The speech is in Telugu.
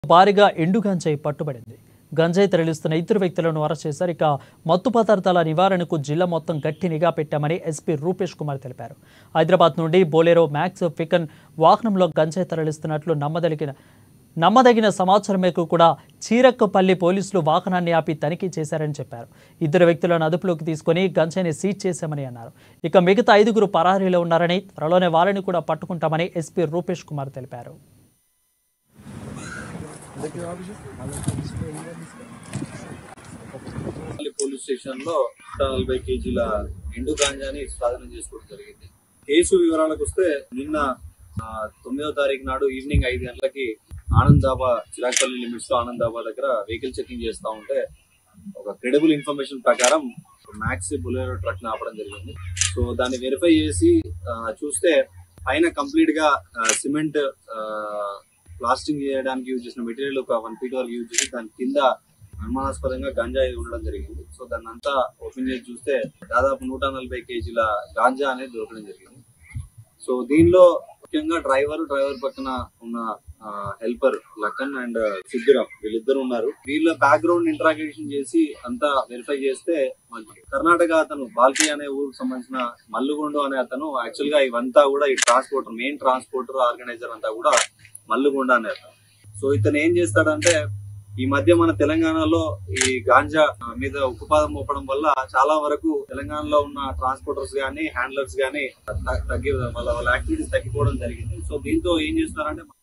భారీగా ఎండు గంజాయి పట్టుబడింది గంజాయి తరలిస్తున్న ఇద్దరు వ్యక్తులను అరెస్ట్ చేశారు ఇక మత్తు పదార్థాల నివారణకు జిల్లా మొత్తం గట్టి నిఘా పెట్టామని ఎస్పీ రూపేష్ కుమార్ తెలిపారు హైదరాబాద్ నుండి బోలెరో మ్యాక్స్ పికన్ వాహనంలో గంజాయి తరలిస్తున్నట్లు నమ్మదలిగిన నమ్మదగిన సమాచారం మేరకు కూడా చీరక్కపల్లి పోలీసులు వాహనాన్ని ఆపి తనిఖీ చేశారని చెప్పారు ఇద్దరు వ్యక్తులను అదుపులోకి తీసుకొని గంజాయిని సీజ్ చేశామని అన్నారు ఇక మిగతా ఐదుగురు పరారీలో ఉన్నారని త్వరలోనే వారిని కూడా పట్టుకుంటామని ఎస్పీ రూపేష్ కుమార్ తెలిపారు పల్లి పోలీస్ స్టేషన్ లో నూట నలభై కేజీల ఎండు గాంజాని స్వాధీనం చేసుకోవడం జరిగింది కేసు వివరాలకు వస్తే నిన్న ఆ, తొమ్మిదో తారీఖు నాడు ఈవినింగ్ ఐదు గంటలకి ఆనందాబాద్ చిరాగ్పల్లి లిమిట్స్ లో ఆనందాబాద్ దగ్గర వెహికల్ చెకింగ్ చేస్తా ఉంటే ఒక క్రెడిబుల్ ఇన్ఫర్మేషన్ ప్రకారం మ్యాక్స్ బులెరో ట్రక్ ని ఆపడం జరిగింది సో దాన్ని వెరిఫై చేసి ఆ, చూస్తే పైన కంప్లీట్ గా సిమెంట్ ప్లాస్టింగ్ చేయడానికి యూజ్ చేసిన మెటీరియల్ ఒక వన్ ఫీట్ వరకు యూజ్ చేసి దాని కింద అనుమానాస్పదంగా గంజాయి ఉండడం జరిగింది సో దాన్ని అంతా ఓపెన్ చేసి చూస్తే దాదాపు నూట నలభై కేజీల గాంజా అనేది దొరకడం జరిగింది సో దీనిలో ముఖ్యంగా డ్రైవర్ డ్రైవర్ పక్కన ఉన్న హెల్పర్ లక్కన్ అండ్ సిద్ధిరామ్ వీళ్ళిద్దరు ఉన్నారు వీళ్ళ బ్యాక్గ్రౌండ్ ఇంట్రాగేషన్ చేసి అంతా వెరిఫై చేస్తే మనకి కర్ణాటక అతను బాల్కి అనే ఊరికి సంబంధించిన మల్లుగొండ అనే అతను యాక్చువల్ గా ఇవంతా కూడా ఈ ట్రాన్స్పోర్టర్ మెయిన్ ట్రాన్స్పోర్టర్ ఆర్గనైజర్ అంతా కూడా మల్లుగొండ అనే అతను సో ఇతను ఏం చేస్తాడంటే ఈ మధ్య మన తెలంగాణలో ఈ గాంజా మీద ఉక్కుపాదం మోపడం వల్ల చాలా వరకు తెలంగాణలో ఉన్న ట్రాన్స్పోర్టర్స్ గానీ హ్యాండ్లర్స్ గానీ త- తగ్గి వాళ్ళ వాళ్ళ యాక్టివిటీస్ తగ్గిపోవడం జరిగింది సో దీంతో ఏం చేస్తున్నారంటే